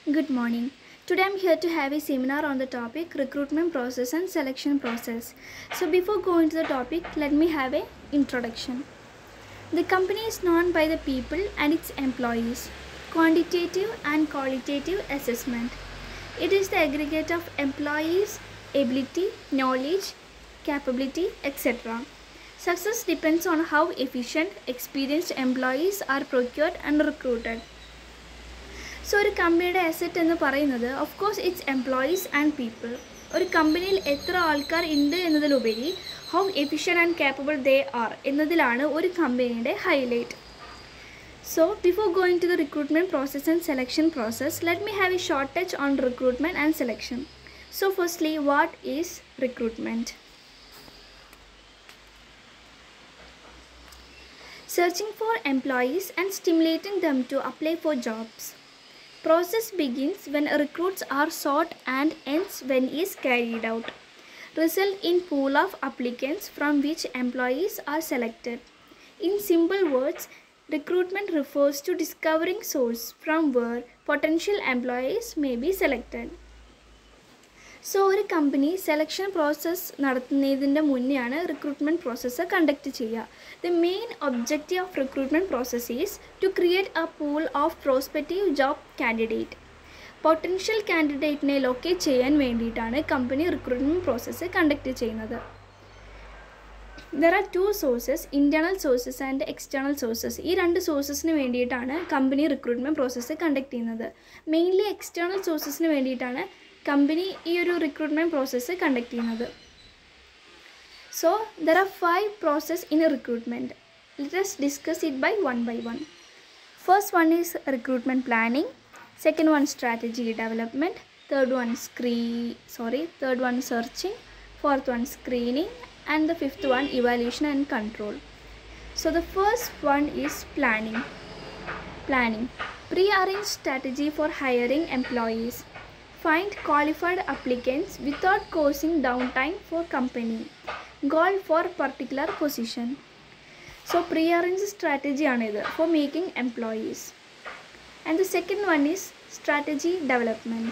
Good morning. Today I'm here to have a seminar on the topic recruitment process and selection process. So before going to the topic, let me have a introduction. The company is known by the people and its employees. Quantitative and qualitative assessment. It is the aggregate of employees' ability, knowledge, capability, etc. Success depends on how efficient, experienced employees are procured and recruited. So ഒരു കമ്പനിയുടെ asset എന്ന് പറയുന്നത് of course it's employees and people ഒരു കമ്പനിയിൽ എത്ര ആൾക്കാർ ഉണ്ട് എന്നതിലുപരി how efficient and capable they are എന്നതിലാണ് ഒരു കമ്പനിയുടെ highlight so before going to the recruitment process and selection process let me have a short touch on recruitment and selection so firstly what is recruitment searching for employees and stimulating them to apply for jobs process begins when recruits are sought and ends when is carried out result in pool of applicants from which employees are selected in simple words recruitment refers to discovering source from where potential employees may be selected so ഒരു company selection process നടത്തുന്നതിൻ്റെ മുന്നെയാണ് recruitment process conduct ചെയ്യുക the main objective of recruitment process is to create a pool of prospective job candidate potential കാൻഡിഡേറ്റിനെ locate ചെയ്യാൻ വേണ്ടിയിട്ടാണ് company recruitment process conduct ചെയ്യുന്നത് there are two sources internal sources and external sources ഈ രണ്ട് സോഴ്സസിന് വേണ്ടിയിട്ടാണ് company recruitment process conduct ചെയ്യുന്നത് mainly external സോഴ്സസിന് വേണ്ടിയിട്ടാണ് കമ്പനി ഈ ഒരു റിക്രൂട്ട്മെൻറ്റ് പ്രോസസ്സ് കണ്ടക്ട് ചെയ്യുന്നത് so there are five process in recruitment let's discuss it by one by one first one is recruitment planning second one strategy development third one സ്ക്രീ sorry third one searching fourth one screening and the fifth one evaluation and control so the first one is planning planning pre arrange strategy for hiring employees find qualified applicants without causing downtime for company goal for particular position so pre-arranged strategy ആണിത് for making employees and the second one is strategy development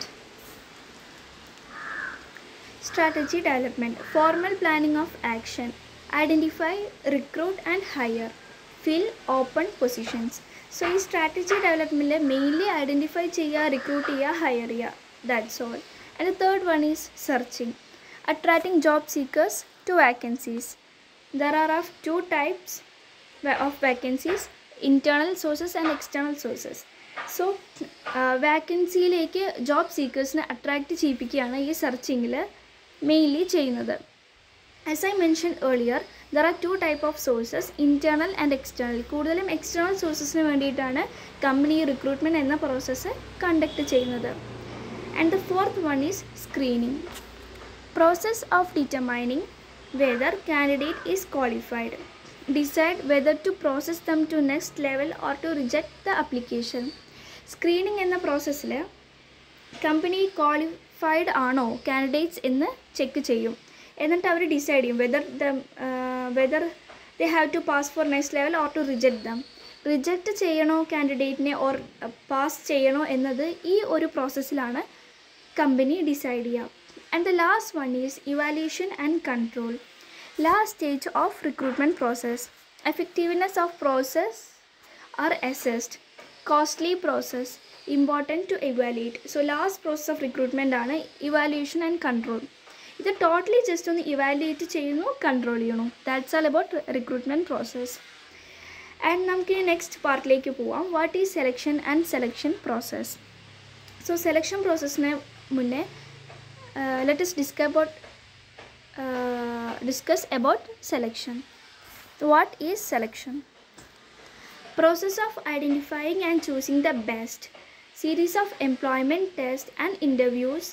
strategy development formal planning of action identify recruit and hire fill open positions so ഈ strategy ഡെവലപ്മെൻറ്റിൽ mainly identify ചെയ്യുക recruit ചെയ്യുക hire ചെയ്യുക that's all and the third one is searching attracting job seekers to vacancies there are of two types of vacancies internal sources and external sources so വാക്കൻസിയിലേക്ക് job സീക്കേഴ്സിനെ attract ചെയ്യിപ്പിക്കുകയാണ് ഈ സെർച്ചിങ്ങിൽ mainly ചെയ്യുന്നത് as I mention earlier there are two type of sources internal and external കൂടുതലും external സോഴ്സസിന് വേണ്ടിയിട്ടാണ് company recruitment എന്ന പ്രോസസ്സ് കണ്ടക്ട് ചെയ്യുന്നത് and the fourth one is screening process of determining whether candidate is qualified decide whether to process them to next level or to reject the application screening എന്ന പ്രോസസ്സിൽ company qualified ആണോ candidates എന്ന് check ചെയ്യും എന്നിട്ട് അവർ decide ചെയ്യും whether the whether they have to pass for next level or to reject them reject ചെയ്യണോ കാൻഡിഡേറ്റിനെ ഓർ പാസ് ചെയ്യണോ എന്നത് ഈ ഒരു പ്രോസസ്സിലാണ് കമ്പനി ഡിസൈഡ് ചെയ്യുക and the last one is evaluation and control last stage of recruitment process effectiveness of process are assessed costly process important to evaluate so last process of recruitment ആണ് evaluation and control ഇത് totally just ഒന്ന് evaluate ചെയ്യുന്നു control ചെയ്യണു that's all about recruitment process and നമുക്ക് next പാർട്ടിലേക്ക് പോവാം what is selection and selection process so selection പ്രോസസ്സിന് മുന്നേ ലെറ്റസ് ഡിസ്ക about discuss about selection what is selection process of identifying and choosing the best series of employment test and interviews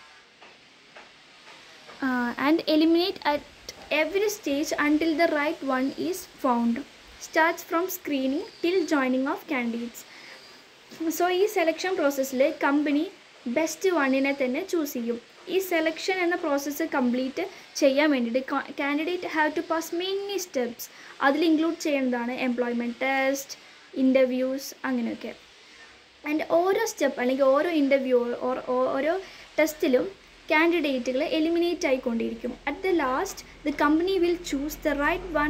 and eliminate at every stage until the right one is found starts from screening till joining of candidates so ഈ selection പ്രോസസ്സിൽ company best വണ്ണിനെ തന്നെ choose ചെയ്യും ഈ selection എന്ന process complete ചെയ്യാൻ വേണ്ടിയിട്ട് candidate have to pass many steps അതിൽ ഇൻക്ലൂഡ് ചെയ്യുന്നതാണ് എംപ്ലോയ്മെൻറ്റ് ടെസ്റ്റ് ഇൻ്റർവ്യൂസ് അങ്ങനെയൊക്കെ ആൻഡ് ഓരോ സ്റ്റെപ്പ് അല്ലെങ്കിൽ ഓരോ ഇൻ്റർവ്യൂ ഓർ ഓരോ ടെസ്റ്റിലും കാൻഡിഡേറ്റുകൾ എലിമിനേറ്റ് ആയിക്കൊണ്ടിരിക്കും at the last the company will choose the right one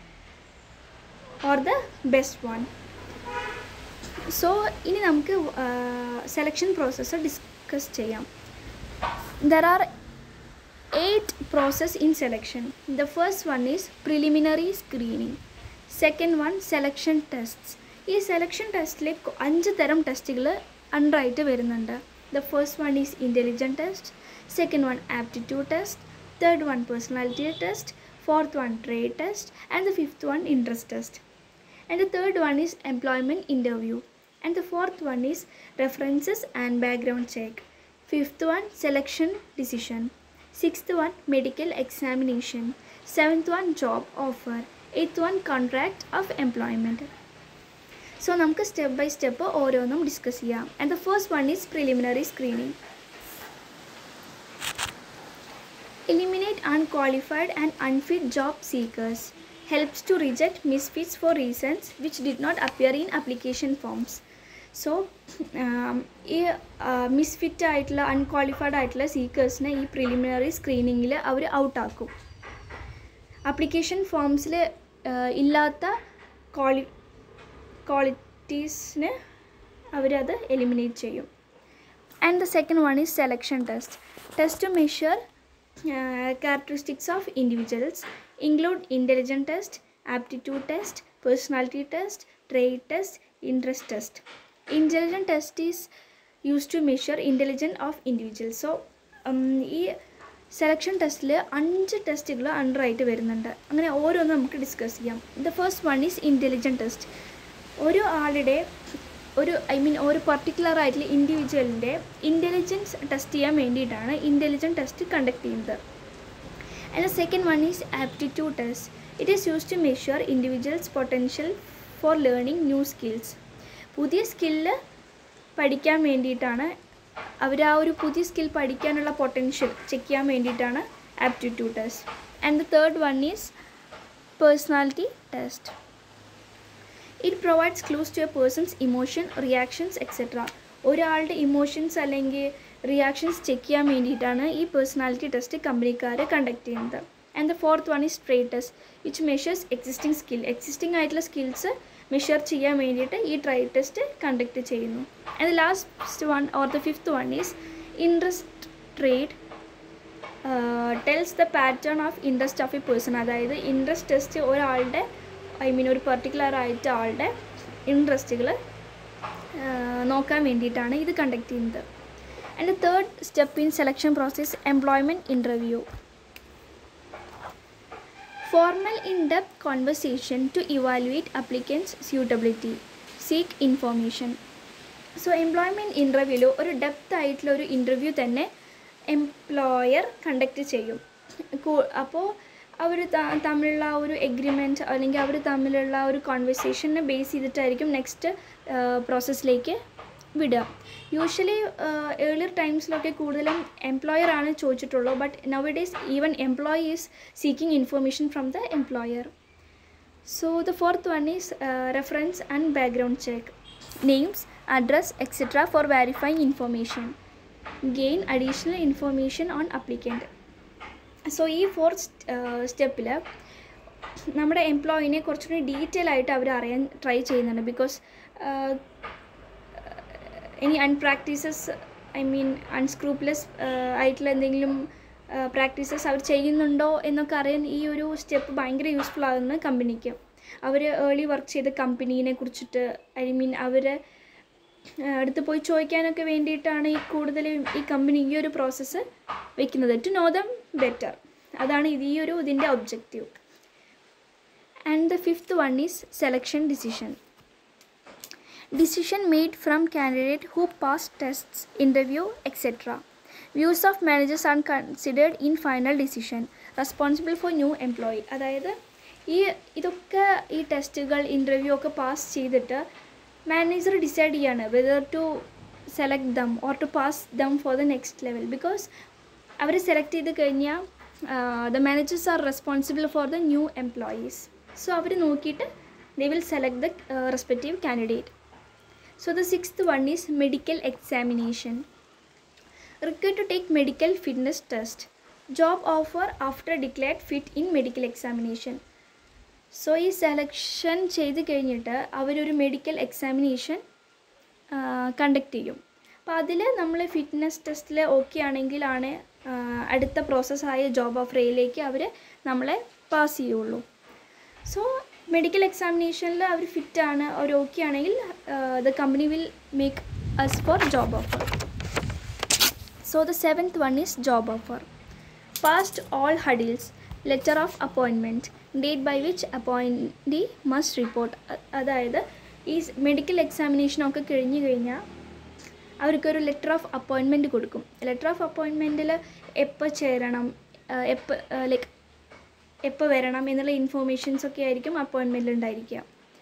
or the best one so ഇനി നമുക്ക് സെലക്ഷൻ പ്രോസസ്സ് ഡിസ്കസ് ചെയ്യാം there are eight process in selection the first one is preliminary screening second one selection tests ഈ selection ടെസ്റ്റിൽ അഞ്ച് തരം ടെസ്റ്റുകൾ അണ്ടറായിട്ട് വരുന്നുണ്ട് the first one is intelligent test second one aptitude test third one personality test fourth one trade test and the fifth one interest test and the third one is employment interview and the fourth one is references and background check fifth one selection decision sixth one medical examination seventh one job offer eighth one contract of employment so നമുക്ക് step by step ഓരോന്നും discuss ചെയ്യാം and the first one is preliminary screening eliminate unqualified and unfit job seekers helps to reject misfits for reasons which did not appear in application forms so ഈ misfit ആയിട്ടുള്ള unqualified ആയിട്ടുള്ള സീക്കേഴ്സിനെ ഈ preliminary സ്ക്രീനിങ്ങിൽ അവർ ഔട്ടാക്കും application ഫോംസിൽ ഇല്ലാത്ത ക്വാളി ക്വാളിറ്റീസിന് അവരത് eliminate ചെയ്യും and the second one is selection test test to measure characteristics of individuals include intelligence test aptitude test personality test trait test interest test intelligence test is used to measure intelligence of individuals so um, ഈ selection ടെസ്റ്റിൽ അഞ്ച് ടെസ്റ്റുകൾ അണ്ടറായിട്ട് വരുന്നുണ്ട് അങ്ങനെ ഓരോന്നും നമുക്ക് discuss ചെയ്യാം the first one is intelligent test ഒരു ആളുടെ ഒരു ഐ മീൻ ഒരു പർട്ടിക്കുലർ ആയിട്ടുള്ള ഇൻഡിവിജ്വലിൻ്റെ ഇൻ്റലിജൻസ് ടെസ്റ്റ് ചെയ്യാൻ വേണ്ടിയിട്ടാണ് ഇൻ്റലിജൻറ്റ് ടെസ്റ്റ് കണ്ടക്ട് ചെയ്യുന്നത് and the second one is aptitude test it is use to measure individuals potential for learning new skills പുതിയ skill പഠിക്കാൻ വേണ്ടിയിട്ടാണ് അവർ ആ ഒരു പുതിയ സ്കിൽ പഠിക്കാനുള്ള പൊട്ടൻഷ്യൽ ചെക്ക് ചെയ്യാൻ വേണ്ടിയിട്ടാണ് aptitude test and the third one is personality test it provides clues to a person's emotion reactions etcetera ഒരാളുടെ ഇമോഷൻസ് അല്ലെങ്കിൽ റിയാക്ഷൻസ് ചെക്ക് ചെയ്യാൻ വേണ്ടിയിട്ടാണ് ഈ പേഴ്സണാലിറ്റി ടെസ്റ്റ് കമ്പനിക്കാർ കണ്ടക്ട് ചെയ്യുന്നത് and the fourth one is trade test which measures existing skill existing ആയിട്ടുള്ള skills measure ചെയ്യാൻ വേണ്ടിയിട്ട് ഈ ട്രേഡ് ടെസ്റ്റ് കണ്ടക്ട് ചെയ്യുന്നു and the last one or the fifth one is interest trade tells the pattern of interest of a person അതായത് interest test ഒരാളുടെ I mean ഒരു particular ആയിട്ട് ആളുടെ ഇൻട്രസ്റ്റുകൾ നോക്കാൻ വേണ്ടിയിട്ടാണ് ഇത് കണ്ടക്ട് ചെയ്യുന്നത് and third step in selection process employment interview formal in depth conversation to evaluate applicants suitability seek information so employment ഇൻ്റർവ്യൂവിൽ ഒരു ഡെപ്ത് ആയിട്ടുള്ള ഒരു ഇൻ്റർവ്യൂ തന്നെ എംപ്ലോയർ കണ്ടക്ട് ചെയ്യും അപ്പോൾ അവർ തമ്മിലുള്ള ആ ഒരു എഗ്രിമെൻറ്റ് അല്ലെങ്കിൽ അവർ തമ്മിലുള്ള ആ ഒരു കോൺവെർസേഷനെ ബേസ് ചെയ്തിട്ടായിരിക്കും നെക്സ്റ്റ് പ്രോസസ്സിലേക്ക് വിടുക യൂഷ്വലി ഏർലിയർ ടൈംസിലൊക്കെ കൂടുതലും എംപ്ലോയർ ആണ് ചോദിച്ചിട്ടുള്ളൂ but now days even employee is seeking information from the employer so the fourth one is reference and background check names address etcetera for verifying information gain additional information on applicant so ഈ fourth സ്റ്റെപ്പിൽ നമ്മുടെ എംപ്ലോയിനെ കുറച്ചുകൂടി detail ആയിട്ട് അവർ അറിയാൻ try ചെയ്യുന്നുണ്ട് because ഇനി അൺപ്രാക്ടീസസ് I mean അൺസ്ക്രൂപ്ലെസ് ആയിട്ടുള്ള എന്തെങ്കിലും പ്രാക്ടീസസ് അവർ ചെയ്യുന്നുണ്ടോ എന്നൊക്കെ അറിയാൻ ഈ ഒരു സ്റ്റെപ്പ് ഭയങ്കര യൂസ്ഫുൾ ആകുന്നു കമ്പനിക്ക് അവർ ഏർലി വർക്ക് ചെയ്ത കമ്പനീനെ കുറിച്ചിട്ട് ഐ മീൻ അവർ അടുത്ത് പോയി ചോദിക്കാനൊക്കെ വേണ്ടിയിട്ടാണ് ഈ കൂടുതലും ഈ കമ്പനി ഈ ഒരു പ്രോസസ്സ് വെക്കുന്നത് ടു നോ ദം ബെറ്റർ അതാണ് ഇത് ഈ ഒരു ഇതിൻ്റെ objective and the fifth one is selection decision decision made from candidate who passed tests interview etc views of managers are considered in final decision responsible for new employee അതായത് ഈ ഇതൊക്കെ ഈ ടെസ്റ്റുകൾ ഇൻ്റർവ്യൂ ഒക്കെ പാസ് ചെയ്തിട്ട് manager decide ചെയ്യാണ് whether to select them or to pass them for the next level because അവർ select ചെയ്ത് കഴിഞ്ഞാൽ the managers are responsible for the new employees so അവർ നോക്കിയിട്ട് they will select the respective candidate So the sixth one is medical examination. Required to take medical fitness test. Job offer after declared fit in medical examination. So ഈ selection ചെയ്ത് കഴിഞ്ഞിട്ട് അവരൊരു medical examination conduct ചെയ്യും അപ്പോൾ അതിൽ നമ്മൾ fitness ടെസ്റ്റിൽ okay ആണെങ്കിലാണ് ആ, അടുത്ത പ്രോസസ്സായ ജോബ് ഓഫ് റേയിലേക്ക് അവർ നമ്മളെ പാസ് ചെയ്യുള്ളൂ സോ മെഡിക്കൽ എക്സാമിനേഷനിൽ അവർ ഫിറ്റാണ് അവർ ഓക്കെ ആണെങ്കിൽ the company will make us for job offer so the seventh one is job offer past all hurdles letter of appointment date by which appointee must report അതായത് ഈ medical എക്സാമിനേഷനൊക്കെ കഴിഞ്ഞ് കഴിഞ്ഞാൽ അവർക്കൊരു ലെറ്റർ ഓഫ് അപ്പോയിൻമെൻറ്റ് കൊടുക്കും letter of അപ്പോയിൻമെൻറ്റിൽ എപ്പോൾ ചേരണം എപ്പോൾ ലൈക്ക് എപ്പോൾ വരണം എന്നുള്ള ഇൻഫോർമേഷൻസ് ഒക്കെ ആയിരിക്കും അപ്പോയിൻമെൻറ്റിൽ ഉണ്ടായിരിക്കുക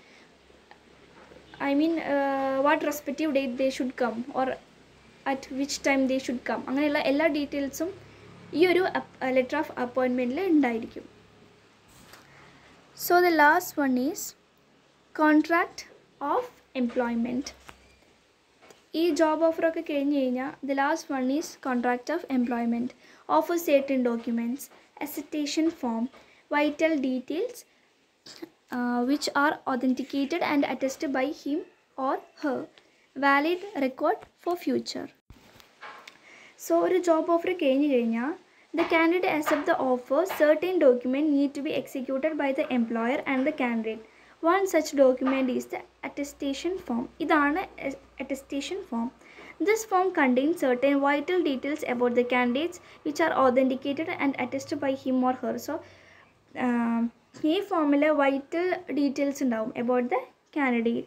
I mean what respective date they should come or at which time they should come അങ്ങനെയുള്ള എല്ലാ ഡീറ്റെയിൽസും ഈ ഒരു ലെറ്റർ ഓഫ് അപ്പോയിൻമെൻറ്റിൽ ഉണ്ടായിരിക്കും so the last one is contract of employment ഈ ജോബ് ഓഫറൊക്കെ കഴിഞ്ഞ് കഴിഞ്ഞാൽ the last one is contract of employment offer certain documents attestation form vital details which are authenticated and attested by him or her valid record for future so ഒരു job offer കഴിഞ്ഞ് കഴിഞ്ഞാൽ the candidate accept the offer certain document need to be executed by the employer and the candidate one such document is the attestation form ഇതാണ് attestation form this form contains certain vital details about the candidates which are authenticated and attested by him or her so um, ഈ ഫോമിൽ vital details ഉണ്ടാവും about the candidate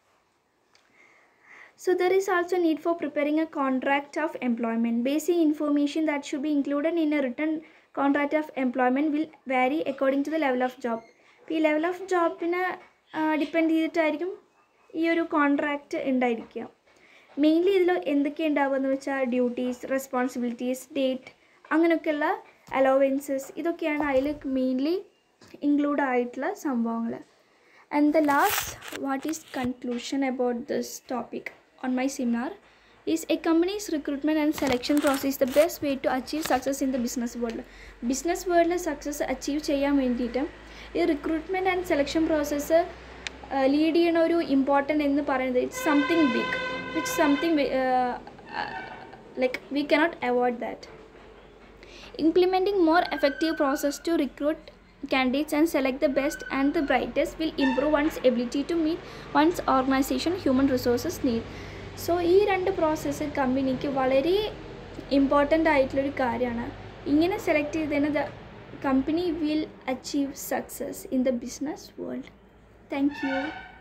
So there is also need for preparing a contract of employment. Basic information that should be included in a written contract of employment will vary according to the level of job. ഇപ്പോൾ ഈ level of ജോബിനെ depend ചെയ്തിട്ടായിരിക്കും ഈ ഒരു contract ഉണ്ടായിരിക്കുക mainly ഇതിൽ എന്തൊക്കെ ഉണ്ടാവുക എന്ന് വെച്ചാൽ ഡ്യൂട്ടീസ് റെസ്പോൺസിബിലിറ്റീസ് ഡേറ്റ് അങ്ങനെയൊക്കെയുള്ള അലോവൻസസ് ഇതൊക്കെയാണ് അതിൽ മെയിൻലി ഇൻക്ലൂഡ് ആയിട്ടുള്ള സംഭവങ്ങൾ And the last, what is conclusion about this topic on my seminar is a company's recruitment and selection process is the best way to achieve success in the business world. Business വേൾഡിൽ success achieve ചെയ്യാൻ വേണ്ടിയിട്ട് ഈ recruitment and selection process lead ചെയ്യണ ഒരു important എന്ന് പറയുന്നത് it's something big which something like we cannot avoid that Implementing more effective process to recruit candidates and select the best and the brightest will improve one's ability to meet one's organization human resources need. So ഈ രണ്ട് process കമ്പനിക്ക് വളരെ important ആയിട്ടുള്ളൊരു കാര്യമാണ് ഇങ്ങനെ select ചെയ്തതിന് the company will achieve success in the business world thank U